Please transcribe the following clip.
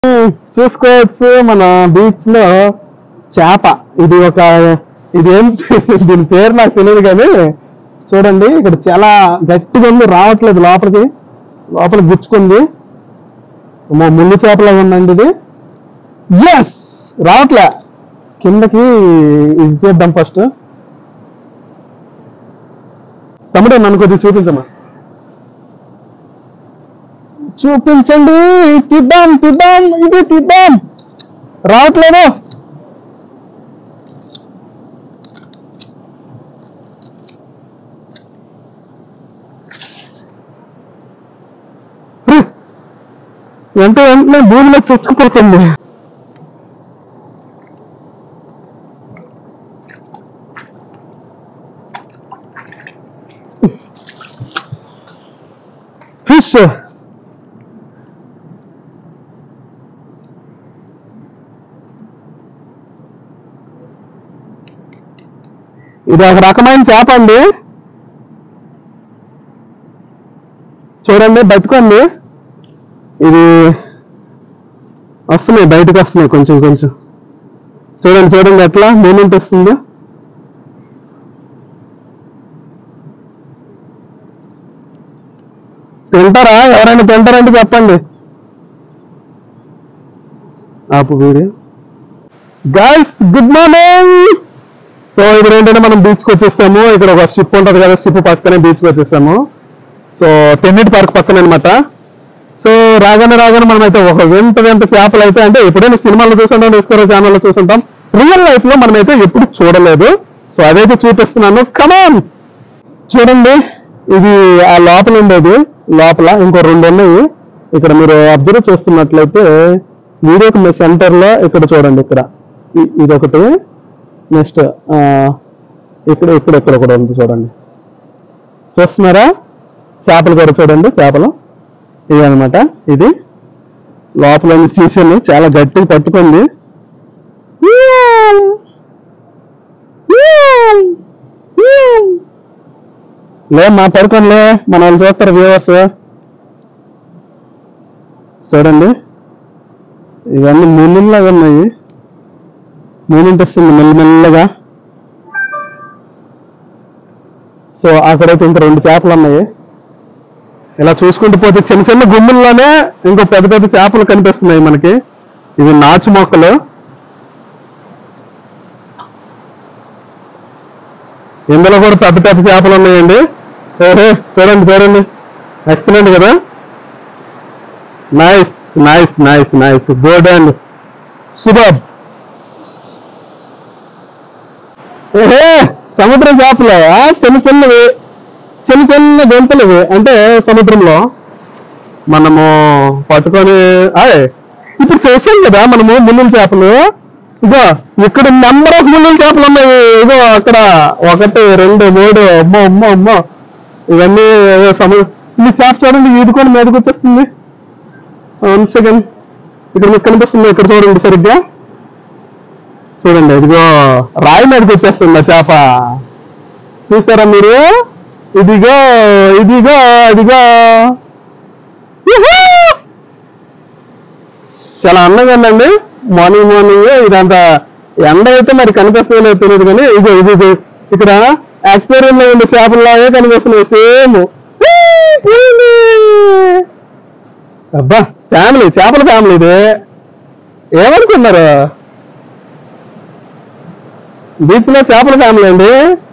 చూసుకోవచ్చు మన బీచ్ లో చేప ఇది ఒక ఇది ఏం దీని పేరు నాకు తెలియదు కానీ చూడండి ఇక్కడ చాలా గట్టిగా ఉంది రావట్లేదు లోపలికి లోపలికి గుచ్చుకుంది అమ్మో, ముళ్ళు చేపలా ఉందండి ఇది ఎస్ రావట్లే కిందకి ఇది తీద్దాం ఫస్ట్ తమ్ముడు నన్ను కొద్దిగా చూపించమ్మా చూపించండి తీద్దాం తీద్దాం ఇది తీద్దాం రావట్లేదు హ్! వెంట వెంటనే భూమిలో చొచ్చుకుపోతుంది ఫిష్ ఇది ఒక రకమైన చేప అండి చూడండి బతుకుంది ఇది వస్తున్నాయి బయటకు వస్తున్నాయి కొంచెం కొంచెం చూడండి చూడండి ఎట్లా మూమెంట్ వస్తుందో తింటారా ఎవరైనా తింటారంటే చెప్పండి ఆపు video guys good morning so ఇప్పుడు ఏంటంటే మనం బీచ్కి వచ్చేసాము ఇక్కడ ఒక షిప్ ఉంటుంది కదా షిప్ పక్కనే బీచ్కి వచ్చేసాము సో టెన్నిట్ పార్క్ పక్కన అనమాట సో రాగానే రాగానే మనం అయితే ఒక వింత వింత చేపలు అయితే అంటే ఎప్పుడైనా సినిమాలో చూసుంటాం డిస్కవరీ ఛానల్లో చూసుంటాం రియల్ లైఫ్ లో మనం అయితే ఎప్పుడు చూడలేదు సో అదైతే చూపిస్తున్నాను కమాన్ చూడండి ఇది ఆ లోపల ఉండేది లోపల ఇంకో రెండు ఉన్నాయి ఇక్కడ మీరు అబ్జర్వ్ చేస్తున్నట్లయితే వీడియోకి మీ సెంటర్ లో ఇక్కడ చూడండి ఇక్కడ ఇ- ఇది ఒకటి నెక్స్ట్ ఇక్కడ ఇక్కడ ఇక్కడ కూడా ఉంది చూడండి చూస్తున్నారా చేపలు కూడా చూడండి చేపలు ఇది అనమాట ఇది లోపల తీసాను చాలా గట్టిగా పట్టుకుంది లే మా పడుకోనిలే మన వాళ్ళు చూస్తారు వ్యూవర్స్ చూడండి ఇవన్నీ ముళ్ళులాగా ఉన్నాయి మూమెంట్ వస్తుంది మెల్లమెల్లగా సో అక్కడైతే ఇంకా రెండు చేపలు ఉన్నాయి ఇలా చూసుకుంటూ పోతే చిన్న చిన్న గుమ్ముల్లోనే ఇంకో పెద్ద పెద్ద చేపలు కనిపిస్తున్నాయి మనకి ఇవి నాచు మొక్కలు ఇందులో కూడా పెద్ద పెద్ద చేపలు ఉన్నాయండి ఓహో చూడండి చూడండి ఎక్సలెంట్ కదా nice nice nice nice good and సుబబ్ ఓహో సముద్రం చేపలు ఆ, చిన్న చిన్నవి చిన్న చిన్న గంటలు ఇవి అంటే సముద్రంలో మనము పట్టుకొని ఆయ్ ఇప్పుడు చేసాం కదా మనము ముళ్ళుల చేపలు ఇగో ఇక్కడ నెంబర్ ఆఫ్ ముళ్ళుల చేపలు ఉన్నాయి ఇగో అక్కడ ఒకటి రెండు మూడు అమ్మో అమ్మో అమ్మో ఇవన్నీ ఏదో సముద్రం ఈ చేప చూడండి ఈదుకొని మీదకి వచ్చేస్తుంది వన్ సెకండ్ ఇక్కడ మీకు కనిపిస్తుంది ఇక్కడ చూడండి సరిగ్గా చూడండి ఇదిగో రాయి మీదకి వచ్చేస్తుంది ఆ చేప చూసారా మీరు ఇదిగో ఇదిగో ఇదిగో యుహూ! చాలా అందంగా ఉందండి మార్నింగ్ మార్నింగ్ ఇదంతా ఎండ అయితే మరి కనిపిస్తుందో లేదో తెలియదు కానీ ఇదిగో ఇది ఇది. ఇక్కడ aquarium లో ఉండే చేపల్లాగే కనిపిస్తున్నాయి సేమ్ అబ్బా ఫ్యామిలీ చేపల ఫ్యామిలీ ఇది ఏమనుకున్నారు బీచ్ లో చేపల ఫ్యామిలీ అండి